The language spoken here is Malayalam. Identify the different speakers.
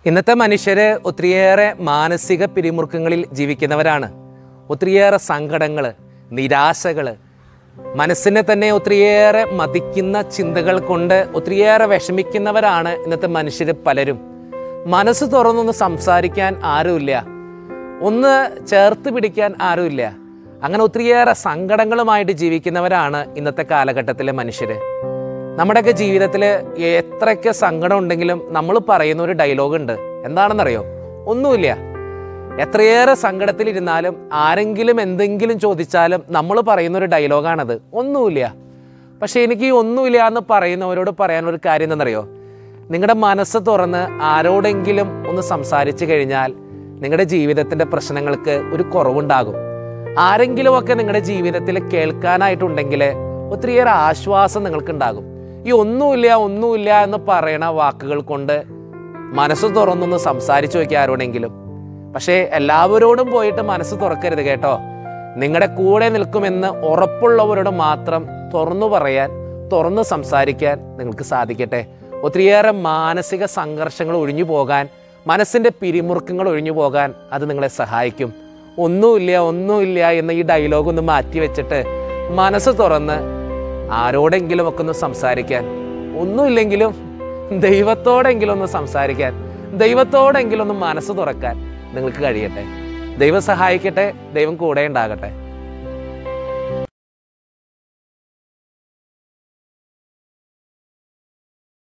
Speaker 1: ഇന്നത്തെ മനുഷ്യർ ഒത്തിരിയേറെ മാനസിക പിരിമുറുക്കങ്ങളിൽ ജീവിക്കുന്നവരാണ് ഒത്തിരിയേറെ സങ്കടങ്ങൾ നിരാശകൾ മനസ്സിനെ തന്നെ ഒത്തിരിയേറെ മതിക്കുന്ന ചിന്തകൾ കൊണ്ട് ഒത്തിരിയേറെ വിഷമിക്കുന്നവരാണ് ഇന്നത്തെ മനുഷ്യർ പലരും മനസ്സ് തുറന്നൊന്ന് സംസാരിക്കാൻ ആരുമില്ല ഒന്ന് ചേർത്ത് പിടിക്കാൻ ആരുമില്ല അങ്ങനെ ഒത്തിരിയേറെ സങ്കടങ്ങളുമായിട്ട് ജീവിക്കുന്നവരാണ് ഇന്നത്തെ കാലഘട്ടത്തിലെ മനുഷ്യർ നമ്മുടെയൊക്കെ ജീവിതത്തിൽ എത്രയൊക്കെ സങ്കടം ഉണ്ടെങ്കിലും നമ്മൾ പറയുന്ന ഒരു ഡയലോഗ് ഉണ്ട് എന്താണെന്നറിയോ ഒന്നുമില്ല എത്രയേറെ സങ്കടത്തിലിരുന്നാലും ആരെങ്കിലും എന്തെങ്കിലും ചോദിച്ചാലും നമ്മൾ പറയുന്ന ഒരു ഡയലോഗാണത് ഒന്നുമില്ല പക്ഷേ എനിക്ക് ഈ ഒന്നുമില്ല എന്ന് പറയുന്നവരോട് പറയാൻ ഒരു കാര്യം എന്താണെന്നറിയോ നിങ്ങളുടെ മനസ്സ് തുറന്ന് ആരോടെങ്കിലും ഒന്ന് സംസാരിച്ചു കഴിഞ്ഞാൽ നിങ്ങളുടെ ജീവിതത്തിൻ്റെ പ്രശ്നങ്ങൾക്ക് ഒരു കുറവുണ്ടാകും ആരെങ്കിലുമൊക്കെ നിങ്ങളുടെ ജീവിതത്തിൽ കേൾക്കാനായിട്ടുണ്ടെങ്കിൽ ഒത്തിരിയേറെ ആശ്വാസം നിങ്ങൾക്കുണ്ടാകും ഈ ഒന്നുമില്ല ഒന്നുമില്ല എന്ന് പറയണ വാക്കുകൾ കൊണ്ട് മനസ്സ് തുറന്നൊന്ന് സംസാരിച്ചു നോക്കിയ ആരോടെങ്കിലും പക്ഷേ എല്ലാവരോടും പോയിട്ട് മനസ്സ് തുറക്കരുത് കേട്ടോ നിങ്ങളുടെ കൂടെ നിൽക്കുമെന്ന് ഉറപ്പുള്ളവരോട് മാത്രം തുറന്നു പറയാൻ തുറന്നു സംസാരിക്കാൻ നിങ്ങൾക്ക് സാധിക്കട്ടെ ഒത്തിരിയേറെ മാനസിക സംഘർഷങ്ങൾ ഒഴിഞ്ഞു പോകാൻ മനസ്സിൻ്റെ പിരിമുറുക്കങ്ങൾ ഒഴിഞ്ഞു പോകാൻ അത് നിങ്ങളെ സഹായിക്കും ഒന്നുമില്ല ഒന്നുമില്ല എന്ന ഈ ഡയലോഗ് ഒന്ന് മാറ്റി വെച്ചിട്ട് മനസ്സ് തുറന്ന് ആരോടെങ്കിലും ഒക്കെ ഒന്ന് സംസാരിക്കാൻ ഒന്നുമില്ലെങ്കിലും ദൈവത്തോടെങ്കിലും ഒന്ന് സംസാരിക്കാൻ ദൈവത്തോടെങ്കിലും ഒന്ന് മനസ്സ് തുറക്കാൻ നിങ്ങൾക്ക് കഴിയട്ടെ ദൈവം സഹായിക്കട്ടെ ദൈവം കൂടെ ഉണ്ടാകട്ടെ